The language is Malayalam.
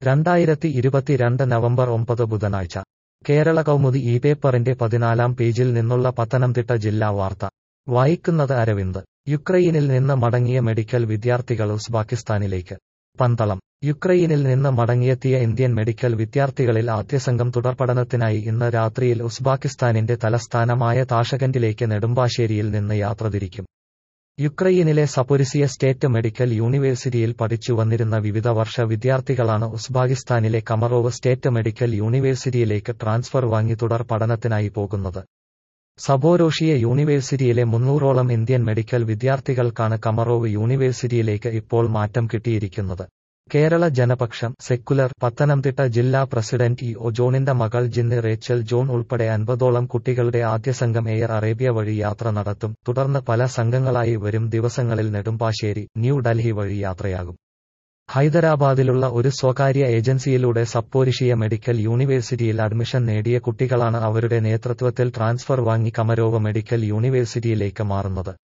രണ്ടായിരത്തി ഇരുപത്തിരണ്ട് നവംബർ ഒമ്പത് ബുധനാഴ്ച കേരള കൗമുദി ഈ പേപ്പറിന്റെ പതിനാലാം പേജിൽ നിന്നുള്ള പത്തനംതിട്ട ജില്ലാ വാർത്ത വായിക്കുന്നത് അരവിന്ദ് യുക്രൈനിൽ നിന്ന് മടങ്ങിയ മെഡിക്കൽ വിദ്യാർത്ഥികൾ ഉസ്ബാക്കിസ്ഥാനിലേക്ക് പന്തളം യുക്രൈനിൽ നിന്ന് മടങ്ങിയെത്തിയ ഇന്ത്യൻ മെഡിക്കൽ വിദ്യാർത്ഥികളിൽ ആദ്യസംഘം തുടർപഠനത്തിനായി ഇന്ന് രാത്രിയിൽ ഉസ്ബാക്കിസ്ഥാനിന്റെ തലസ്ഥാനമായ താഷകന്റിലേക്ക് നെടുമ്പാശ്ശേരിയിൽ നിന്ന് യാത്ര തിരിക്കും യുക്രൈനിലെ സപൊരിസിയ സ്റ്റേറ്റ് മെഡിക്കൽ യൂണിവേഴ്സിറ്റിയിൽ പഠിച്ചു വന്നിരുന്ന വിവിധ വർഷ വിദ്യാർത്ഥികളാണ് ഉസ്ബാക്കിസ്ഥാനിലെ കമറോവ് സ്റ്റേറ്റ് മെഡിക്കൽ യൂണിവേഴ്സിറ്റിയിലേക്ക് ട്രാൻസ്ഫർ വാങ്ങി തുടർ പഠനത്തിനായി പോകുന്നത് സബോരോഷിയ യൂണിവേഴ്സിറ്റിയിലെ മുന്നൂറോളം ഇന്ത്യൻ മെഡിക്കൽ വിദ്യാർത്ഥികൾക്കാണ് കമറോവ് യൂണിവേഴ്സിറ്റിയിലേക്ക് ഇപ്പോൾ മാറ്റം കിട്ടിയിരിക്കുന്നത് കേരള ജനപക്ഷം സെക്കുലർ പത്തനംതിട്ട ജില്ലാ പ്രസിഡന്റ് ഇ ഒ ജോണിന്റെ മകൾ ജിന്ന് റേച്ചൽ ജോൺ ഉൾപ്പെടെ അൻപതോളം കുട്ടികളുടെ ആദ്യ സംഘം എയർ അറേബ്യ വഴി യാത്ര നടത്തും തുടർന്ന് പല സംഘങ്ങളായി വരും ദിവസങ്ങളിൽ നെടുമ്പാശ്ശേരി ന്യൂഡൽഹി വഴി യാത്രയാകും ഹൈദരാബാദിലുള്ള ഒരു സ്വകാര്യ ഏജൻസിയിലൂടെ സപ്പോരിഷിയ മെഡിക്കൽ യൂണിവേഴ്സിറ്റിയിൽ അഡ്മിഷൻ നേടിയ കുട്ടികളാണ് അവരുടെ നേതൃത്വത്തിൽ ട്രാൻസ്ഫർ വാങ്ങി കമരോവ മെഡിക്കൽ യൂണിവേഴ്സിറ്റിയിലേക്ക് മാറുന്നത്